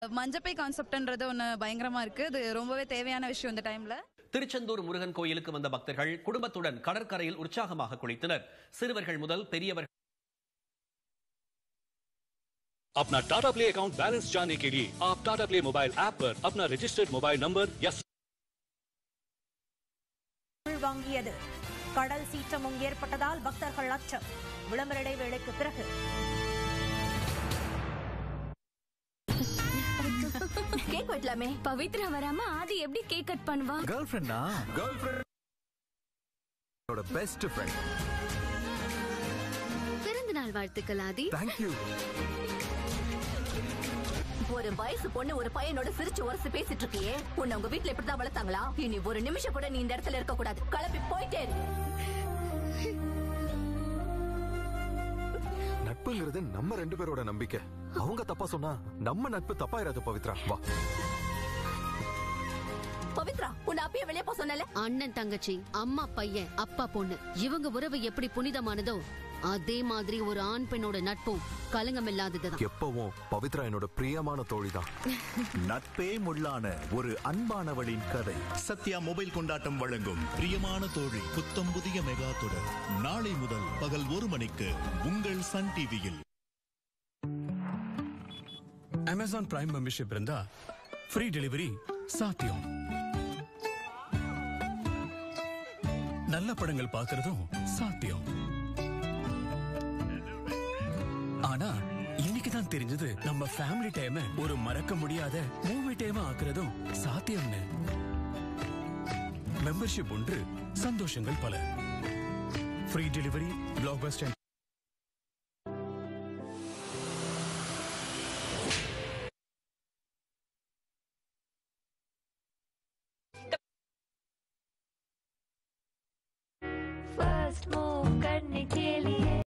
மஞ்சப்பை கான்செப்ட்ன்றது ஒன்று பயங்கரமா இருக்கு இது ரொம்பவே தேவையான விஷயம் இந்த டைம்ல திருச்செந்தூர் முருகன் கோயிலுக்கு வந்த பக்தர்கள் குடும்பத்துடன் கடற்கரையில் உற்சாகமாக குளித்தனர் சிறுவர்கள் முதல் பெரியவர்கள் अपना टाटा प्ले अकाउंट बैलेंस जानने के लिए आप टाटा प्ले मोबाइल ऐप पर अपना रजिस्टर्ड मोबाइल नंबर या வாங்கியது கடல் சீற்றமும் ஏற்பட்டதால் பக்தர்கள் அச்சம் விளம்பர இடைவேளைக்கு பிறகு கேக் வெட்டலாமே பவித்ரா வராம ஆதி எப்படி கேக் கட் பண்ணுவா கேர்ள் ஃப்ரெண்டா கேர்ள் ஃப்ரெண்ட் பெஸ்ட் ஃப்ரெண்ட் பிறந்த நாள் வாழ்த்துக்கள் ஆதி தேங்க்யூ ஒரு வயசு பொண்ணு ஒரு பையனோட சிரிச்சு உரசு பேசிட்டு இருக்கியே உன்னை உங்க வீட்ல இப்படிதான் வளர்த்தாங்களா இனி ஒரு நிமிஷம் கூட நீ இந்த இடத்துல இருக்க கூடாது கிளம்பி போயிட்டே இரு. நட்புங்கிறது நம்ம ரெண்டு பேரோட நம்பிக்கை அவங்க தப்பா சொன்னா நம்ம நட்பு தப்பாயிராது பவித்ரா வா பவித்ரா உன்னை அப்பயே வெளியே போ சொன்னல அண்ணன் தங்கச்சி அம்மா பையன் அப்பா பொண்ணு இவங்க உறவு எப்படி புனிதமானதோ அதே மாதிரி ஒரு ஆண் பெண்ணோட நட்பும் கலங்கமில்லாததுதான் எப்பவும் பவித்ரா என்னோட பிரியமான தோழிதான் நட்பே முள்ளான ஒரு அன்பானவளின் கதை சத்யா மொபைல் கொண்டாட்டம் வழங்கும் பிரியமான தோழி புத்தம் புதிய மெகா தொடர் நாளை முதல் பகல் ஒரு மணிக்கு உங்கள் சன் டிவியில் அமேசான் பிரைம் மெம்பர்ஷிப் இருந்தா ஃப்ரீ டெலிவரி சாத்தியம் நல்ல படங்கள் பார்க்கறதும் சாத்தியம் ஆனா இன்னைக்கு தான் தெரிஞ்சது நம்ம ஃபேமிலி டைம் ஒரு மறக்க முடியாத மூவி டைம் ஆக்குறதும் சாத்தியம்னு மெம்பர்ஷிப் ஒன்று சந்தோஷங்கள் பல free delivery black first first move करने के लिए